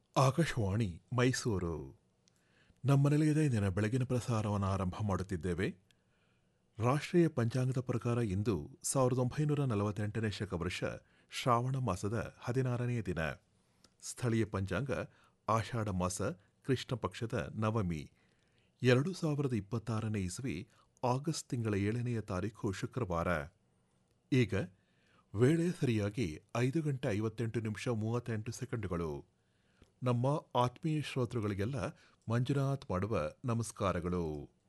ಆಕಾಶವಾಣಿ ಮೈಸೂರು ನಮ್ಮ ನಿಲಯದ ಇಂದಿನ ಬೆಳಗಿನ ಪ್ರಸಾರವನ್ನು ಆರಂಭ ಮಾಡುತ್ತಿದ್ದೇವೆ ರಾಷ್ಟ್ರೀಯ ಪಂಚಾಂಗದ ಪ್ರಕಾರ ಇಂದು ಸಾವಿರದ ಒಂಬೈನೂರ ನಲವತ್ತೆಂಟನೇ ಶಕವರ್ಷ ಶ್ರಾವಣ ಮಾಸದ ಹದಿನಾರನೆಯ ದಿನ ಸ್ಥಳೀಯ ಪಂಚಾಂಗ ಆಷಾಢ ಮಾಸ ಕೃಷ್ಣ ಪಕ್ಷದ ನವಮಿ ಎರಡು ಸಾವಿರದ ಇಪ್ಪತ್ತಾರನೇ ಇಸವಿ ಆಗಸ್ಟ್ ತಿಂಗಳ ಏಳನೆಯ ತಾರೀಖು ಶುಕ್ರವಾರ ಈಗ ವೇಳೆ ಸರಿಯಾಗಿ ಐದು ಗಂಟೆ ಐವತ್ತೆಂಟು ನಿಮಿಷ ಮೂವತ್ತೆಂಟು ಸೆಕೆಂಡುಗಳು ನಮ್ಮ ಆತ್ಮೀಯ ಶ್ರೋತೃಗಳಿಗೆಲ್ಲ ಮಂಜುನಾಥ್ ಮಾಡುವ ನಮಸ್ಕಾರಗಳು